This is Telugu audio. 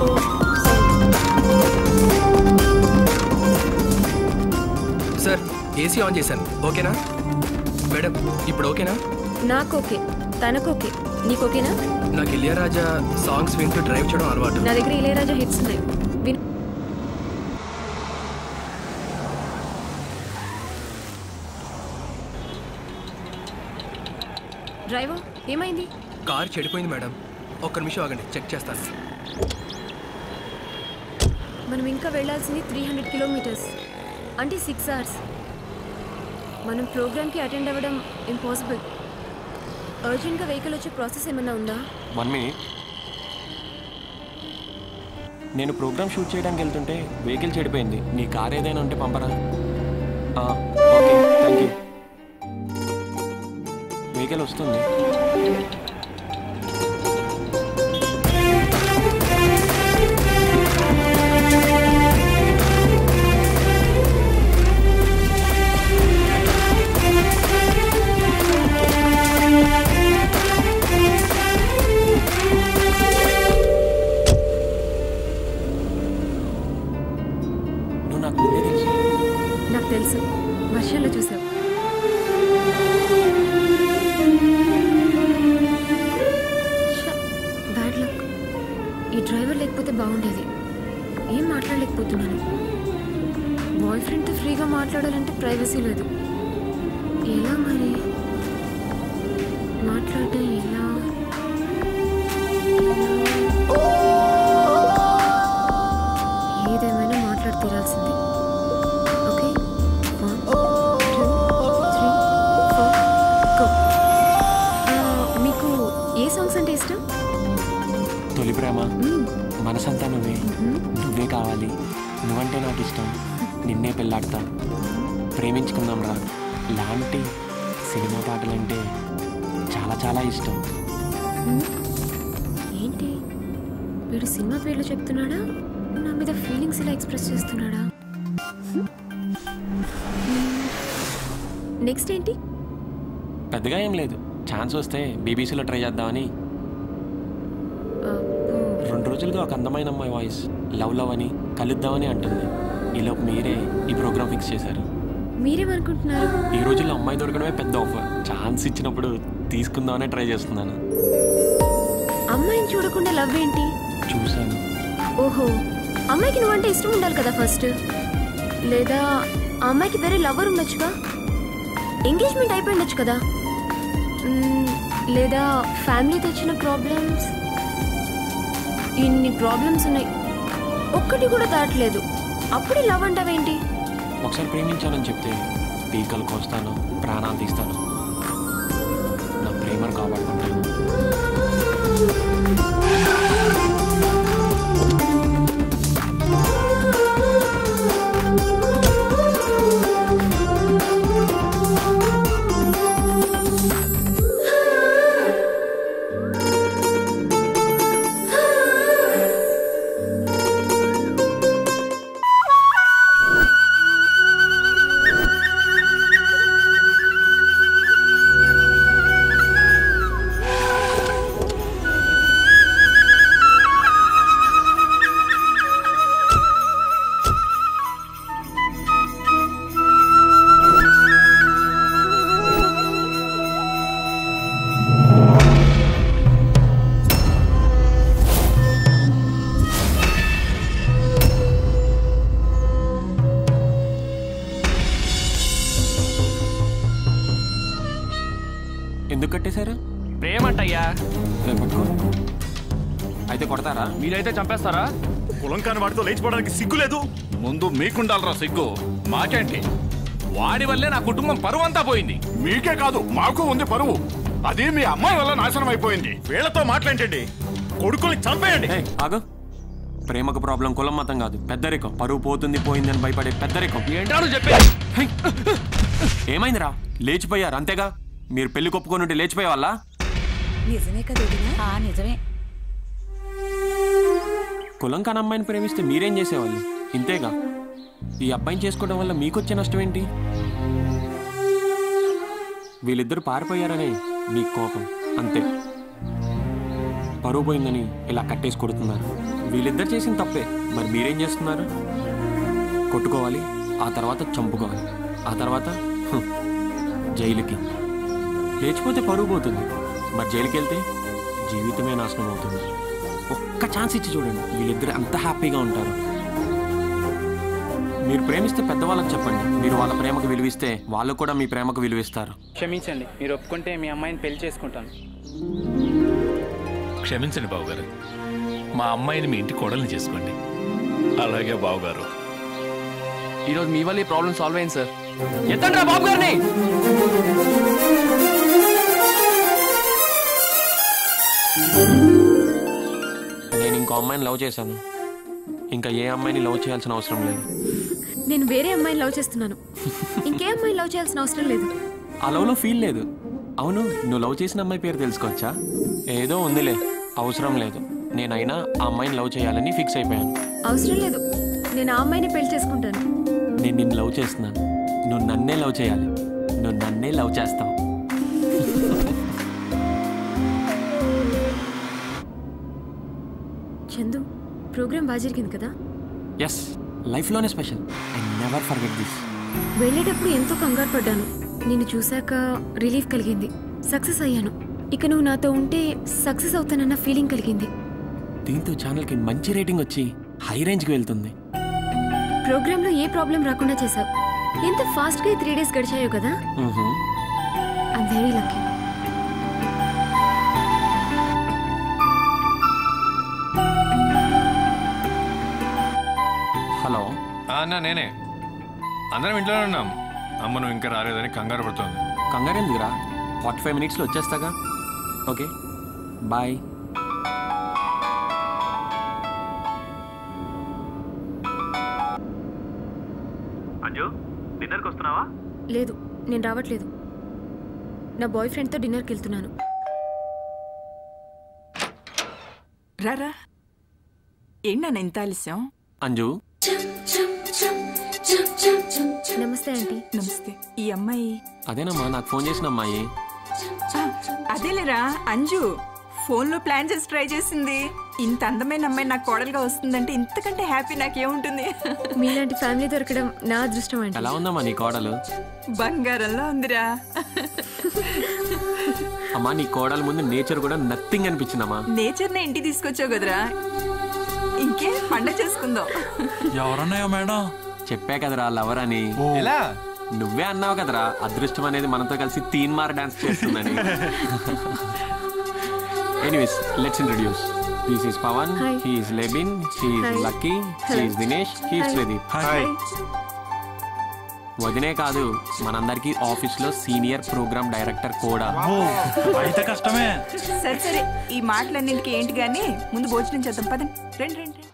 సార్ ఏసీ ఆన్ చేశాను ఓకేనా మేడం ఇప్పుడు ఓకేనా నాకు ఓకే తనకు ఓకే నీకు ఓకేనా నాకు ఇలియరాజా సాంగ్స్ వింటూ డ్రైవ్ చేయడం అలవాటు నా దగ్గర ఇళయరాజా హిట్స్ ఉన్నాయి విను డ్రైవర్ ఏమైంది కార్ చెడిపోయింది మేడం ఒక్క నిమిషం ఆగండి చెక్ చేస్తాను మనం ఇంకా వెళ్ళాల్సింది త్రీ హండ్రెడ్ కిలోమీటర్స్ అంటే సిక్స్ అవర్స్ మనం ప్రోగ్రామ్కి అటెండ్ అవ్వడం ఇంపాసిబుల్ అర్జెంట్గా వెహికల్ వచ్చే ప్రాసెస్ ఏమన్నా ఉందా వన్ మినిట్ నేను ప్రోగ్రామ్ షూట్ చేయడానికి వెళ్తుంటే వెహికల్ చెడిపోయింది నీ కార్ ఏదైనా ఉంటే పంపరా ఆ, ఓకే థ్యాంక్ యూ వెహికల్ వస్తుంది నువ్వు నాకు ముందే తెలుసు నాకు తెలుసు వర్షంలో చూసావు బ్యాడ్ లక్ ఈ డ్రైవర్ లేకపోతే బాగుండేది ఏం మాట్లాడలేకపోతున్నాను బాయ్ ఫ్రెండ్తో ఫ్రీగా మాట్లాడాలంటే ప్రైవసీ లేదు ఎలా మరి మాట్లాడటం ఎలా ఏదేమైనా మాట్లాడి తీరాల్సిందే okay one two three four go మీకు ఏ సాంగ్స్ అంటే ఇష్టం తొలి ప్రేమ మ్మ్. మనసంతా నువ్వే నువ్వే కావాలి నువ్వంటే నాకు ఇష్టం నిన్నే పెళ్ళాడతా ప్రేమించుకుందాం రా లాంటి సినిమా పాటలంటే చాలా చాలా ఇష్టం మ్మ్. ఏంటి వీడు సినిమా పేర్లు చెప్తున్నాడా నా మీద ఫీలింగ్స్ ఇలా ఎక్స్ప్రెస్ చేస్తున్నాడా నెక్స్ట్ ఏంటి పెద్దగా ఏం లేదు ఛాన్స్ వస్తే బీబీసీలో ట్రై చేద్దామని అబ్బో. రెండు రోజులుగా ఒక అందమైన అమ్మాయి వాయిస్ లవ్ లవ్ అని కలుద్దామని అంటుంది ఈలోపు మీరే ఈ ప్రోగ్రామ్ ఫిక్స్ చేశారు మీరేమనుకుంటున్నారు ఈ రోజుల్లో అమ్మాయి దొరకడమే పెద్ద ఆఫర్ ఛాన్స్ ఇచ్చినప్పుడు తీసుకుందామనే ట్రై చేస్తున్నాను అమ్మాయిని చూడకుండా లవ్ ఏంటి చూశాను ఓహో అమ్మాయికి నువ్వంటే ఇష్టం ఉండాలి కదా ఫస్ట్ లేదా ఆ అమ్మాయికి వేరే లవర్ ఉండొచ్చుగా ఎంగేజ్మెంట్ అయిపోయి ఉండొచ్చు కదా మ్మ్, లేదా ఫ్యామిలీతో వచ్చిన ప్రాబ్లమ్స్ ఇన్ని ప్రాబ్లమ్స్ ఉన్నాయి ఒక్కటి కూడా దాటలేదు అప్పుడే లవ్ అంటావేంటి ఒకసారి ప్రేమించానని చెప్తే పీకలు కోస్తాను ప్రాణాలు తీస్తాను నా ప్రేమను కాపాడుకుంటాను ఎందుకు కట్టేశారు ప్రేమంటయ్యా రేపు పట్టుకో అయితే కొడతారా మీరైతే చంపేస్తారా కులం కాని వాడితో లేచిపోవడానికి సిగ్గు లేదు ముందు మీకుండాలరా సిగ్గు మాకేంటి వాడి వల్లే నా కుటుంబం పరువంతా పోయింది మీకే కాదు మాకు ఉంది పరువు అది మీ అమ్మాయి వల్ల నాశనం అయిపోయింది వీళ్ళతో మాట్లాడండి కొడుకుల్ని చంపేయండి ఏయ్, ఆగు ప్రేమకు ప్రాబ్లం కులం మతం కాదు పెద్దరికం పరువు పోతుంది పోయింది అని భయపడే పెద్దరికం ఏంటాను చెప్పేది హై! ఏమైందిరా లేచిపోయారు అంతేగా మీరు పెళ్లి కొప్పుకొని ఉంటే లేచిపోయే వాళ్ళ నిజమే కదా వదినా? ఆ నిజమే కులం కాని అమ్మాయిని ప్రేమిస్తే మీరేం చేసేవాళ్ళు ఇంతేగా ఈ అబ్బాయిని చేసుకోవడం వల్ల మీకొచ్చే నష్టం ఏంటి వీళ్ళిద్దరు పారిపోయారనే మీ కోపం అంతే పరువు పోయిందని ఇలా కట్టేసి కొడుతున్నారు వీళ్ళిద్దరు చేసిన తప్పే మరి మీరేం చేస్తున్నారు కొట్టుకోవాలి ఆ తర్వాత చంపుకోవాలి ఆ తర్వాత హ్మ్, జైలుకి లేచిపోతే పరువు పోతుంది మరి జైలుకి వెళ్తే జీవితమే నాశనం అవుతుంది ఒక్క ఛాన్స్ ఇచ్చి చూడండి వీళ్ళిద్దరు అంత హ్యాపీగా ఉంటారు మీరు ప్రేమిస్తే పెద్దవాళ్ళకి చెప్పండి మీరు వాళ్ళ ప్రేమకు విలువిస్తే వాళ్ళు కూడా మీ ప్రేమకు విలువిస్తారు క్షమించండి మీరు ఒప్పుకుంటే మీ అమ్మాయిని పెళ్లి చేసుకుంటాను క్షమించండి బావగారు మా అమ్మాయిని మీ ఇంటి కోడల్ని చేసుకోండి అలాగే బావగారు ఈరోజు మీ వల్ల ఈ ప్రాబ్లం సాల్వ్ అయింది సార్ ఎత్తండి బాబు గారిని నేను ఇంకో అమ్మాయిని లవ్ చేశాను ఇంకా ఏ అమ్మాయిని లవ్ చేయాల్సిన అవసరం లేదు నేను వేరే అమ్మాయిని లవ్ చేస్తున్నాను ఇంకే అమ్మాయిని లవ్ చేయాల్సిన అవసరం లేదు ఆ లవ్లో ఫీల్ లేదు అవును నువ్వు లవ్ చేసిన అమ్మాయి పేరు తెలుసుకోవచ్చా ఏదో ఉందిలే అవసరం లేదు నేనైనా ఆ అమ్మాయిని లవ్ చేయాలని ఫిక్స్ అయిపోయాను అవసరం లేదు నేను ఆ అమ్మాయిని పెళ్లి చేసుకుంటాను నేను నిన్ను లవ్ చేస్తున్నాను నువ్వు నన్నే లవ్ చేయాలి నువ్వు నన్నే లవ్ చేస్తావు చందు ప్రోగ్రామ్ బాగా జరిగింది కదా ఎస్ లైఫ్లోనే special I never forget this వెళ్ళేటప్పుడు ఎంతో కంగారు పడ్డాను నిన్ను చూశాక రిలీఫ్ కలిగింది సక్సెస్ అయ్యాను ఇక నువ్వు నాతో ఉంటే సక్సెస్ అవుతానన్న ఫీలింగ్ కలిగింది దీంతో ఛానల్కి మంచి రేటింగ్ వచ్చి హై రేంజ్కి వెళ్తుంది ప్రోగ్రాంలో ఏ ప్రాబ్లం రాకుండా చేశావు ఎంత ఫాస్ట్గా త్రీ డేస్ గడిచాయో కదా మ్హూ. ఐమ్ వెరీ లక్కీ హలో అన్న నేనే అందరం ఇంట్లోనే ఉన్నాం అమ్మ నువ్వు ఇంకా రాలేదని కంగారు పడుతోంది కంగారు ఎందుకురా ఫార్టీ ఫైవ్ మినిట్స్లో వచ్చేస్తాగా ఓకే బాయ్ అంజు డిన్నర్కి వస్తున్నావా లేదు నేను రావట్లేదు నా బాయ్ ఫ్రెండ్తో డిన్నర్కి వెళ్తున్నాను రారా ఏంటన్న ఇంత ఆలస్యం అంజు నమస్తే ఆంటీ నమస్తే ఈ అమ్మాయి అదేనమ్మా నాకు ఫోన్ చేసిన అమ్మాయి ఆ, అదేలేరా అంజు ఫోన్లో ప్లాన్ చేసి ట్రై చేసింది ఇంత అందమైన అమ్మాయి నాకు కోడలుగా వస్తుందంటే ఇంతకంటే హ్యాపీ నాకేముంటుంది మీలాంటి ఫ్యామిలీ దొరకడం నా అదృష్టం ఆంటీ ఎలా ఉందమ్మా నీ కోడలు బంగారంలో ఉందిరా అమ్మా నీ కోడల ముందు నేచర్ కూడా నథింగ్ అనిపించిందమ్మా నేచర్ని ఇంటికి తీసుకొచ్చావు కదరా ఇంకే పండగ చేసుకుందాం ఎవరన్నాయో మేడం చెప్పా కదరా లవర్ అని ఎలా నువ్వే అన్నావు కదరా అదృష్టం అనేది మనతో కలిసి తీన్ మార్ డాన్స్ చేస్తుందని anyways let's introduce this is Pawan Hi. He is Lebin he is Hi. Lucky he is Dinesh he is Pradeep hi వదినే కాదు మనందరికీ ఆఫీస్ లో సీనియర్ ప్రోగ్రామ్ డైరెక్టర్ కూడా అయితే కష్టమే సరే సరే ఈ మాటలన్నింటికి ఏంటి కానీ ముందు భోజనం చేద్దాం పదండి రండి రండి రండి